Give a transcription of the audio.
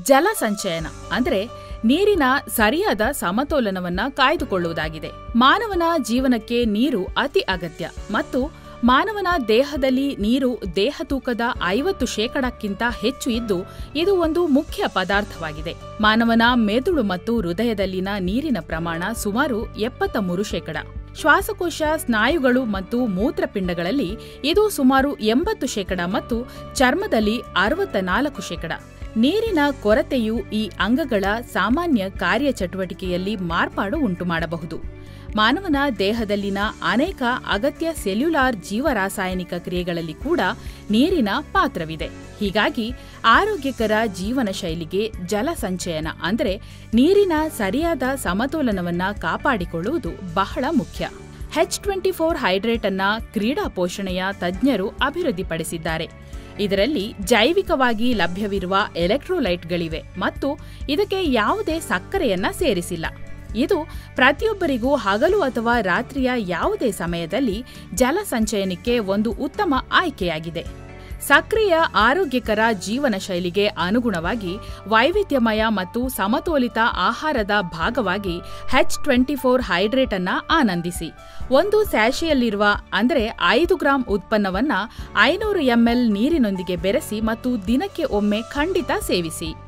ಜಲ ಸಂಚಯನ ಅಂದ್ರೆ ನೀರಿನ ಸರಿಯಾದ ಸಮತೋಲನವನ್ನ ಕಾಯ್ದುಕೊಳ್ಳುವುದಾಗಿದೆ ಮಾನವನ ಜೀವನಕ್ಕೆ ನೀರು ಅತಿ ಅಗತ್ಯ ಮತ್ತು ಮಾನವನ ದೇಹದಲ್ಲಿ ನೀರು ದೇಹ ತೂಕದ ಐವತ್ತು ಶೇಕಡಕ್ಕಿಂತ ಹೆಚ್ಚು ಇದ್ದು ಇದು ಒಂದು ಮುಖ್ಯ ಪದಾರ್ಥವಾಗಿದೆ ಮಾನವನ ಮೆದುಳು ಮತ್ತು ಹೃದಯದಲ್ಲಿನ ನೀರಿನ ಪ್ರಮಾಣ ಸುಮಾರು ಎಪ್ಪತ್ತ ಮೂರು ಶೇಕಡ ಶ್ವಾಸಕೋಶ ಸ್ನಾಯುಗಳು ಮತ್ತು ಮೂತ್ರಪಿಂಡಗಳಲ್ಲಿ ಇದು ಸುಮಾರು ಎಂಬತ್ತು ಶೇಕಡ ಮತ್ತು ಚರ್ಮದಲ್ಲಿ ಅರವತ್ತ ನಾಲ್ಕು ಶೇಕಡ ನೀರಿನ ಕೊರತೆಯು ಈ ಅಂಗಗಳ ಸಾಮಾನ್ಯ ಕಾರ್ಯಚಟುವಟಿಕೆಯಲ್ಲಿ ಮಾರ್ಪಾಡು ಉಂಟುಮಾಡಬಹುದು ಮಾನವನ ದೇಹದಲ್ಲಿನ ಅನೇಕ ಅಗತ್ಯ ಸೆಲ್ಯುಲಾರ್ ಜೀವರಾಸಾಯನಿಕ ಕ್ರಿಯೆಗಳಲ್ಲಿ ಕೂಡ ನೀರಿನ ಪಾತ್ರವಿದೆ ಹೀಗಾಗಿ ಆರೋಗ್ಯಕರ ಜೀವನ ಶೈಲಿಗೆ ಜಲ ಸಂಚಯನ ಅಂದರೆ ನೀರಿನ ಸರಿಯಾದ ಸಮತೋಲನವನ್ನ ಕಾಪಾಡಿಕೊಳ್ಳುವುದು ಬಹಳ ಮುಖ್ಯ ಹೆಚ್ ಟ್ವೆಂಟಿ ಫೋರ್ ಹೈಡ್ರೇಟ್ ಅನ್ನ ಕ್ರೀಡಾ ಪೋಷಣೆಯ ತಜ್ಞರು ಅಭಿವೃದ್ಧಿಪಡಿಸಿದ್ದಾರೆ ಇದರಲ್ಲಿ ಜೈವಿಕವಾಗಿ ಲಭ್ಯವಿರುವ ಎಲೆಕ್ಟ್ರೋಲೈಟ್ಗಳಿವೆ ಮತ್ತು ಇದಕ್ಕೆ ಯಾವುದೇ ಸಕ್ಕರೆಯನ್ನ ಸೇರಿಸಿಲ್ಲ ಇದು ಪ್ರತಿಯೊಬ್ಬರಿಗೂ ಹಗಲು ಅಥವಾ ರಾತ್ರಿಯ ಯಾವುದೇ ಸಮಯದಲ್ಲಿ ಜಲ ಸಂಚಯನಕ್ಕೆ ಒಂದು ಉತ್ತಮ ಆಯ್ಕೆಯಾಗಿದೆ ಸಕ್ರಿಯ ಆರೋಗ್ಯಕರ ಜೀವನ ಶೈಲಿಗೆ ಅನುಗುಣವಾಗಿ ವೈವಿಧ್ಯಮಯ ಮತ್ತು ಸಮತೋಲಿತ ಆಹಾರದ ಭಾಗವಾಗಿ ಹೆಚ್ ಟ್ವೆಂಟಿ ಫೋರ್ ಹೈಡ್ರೇಟ್ ಅನ್ನ ಆನಂದಿಸಿ ಒಂದು ಸ್ಯಾಶೆಯಲ್ಲಿರುವ ಅಂದರೆ ಐದು ಗ್ರಾಂ ಉತ್ಪನ್ನವನ್ನ ಐನೂರು ಎಂಎಲ್ ನೀರಿನೊಂದಿಗೆ ಬೆರೆಸಿ ಮತ್ತು ದಿನಕ್ಕೆ ಒಮ್ಮೆ ಖಂಡಿತ ಸೇವಿಸಿ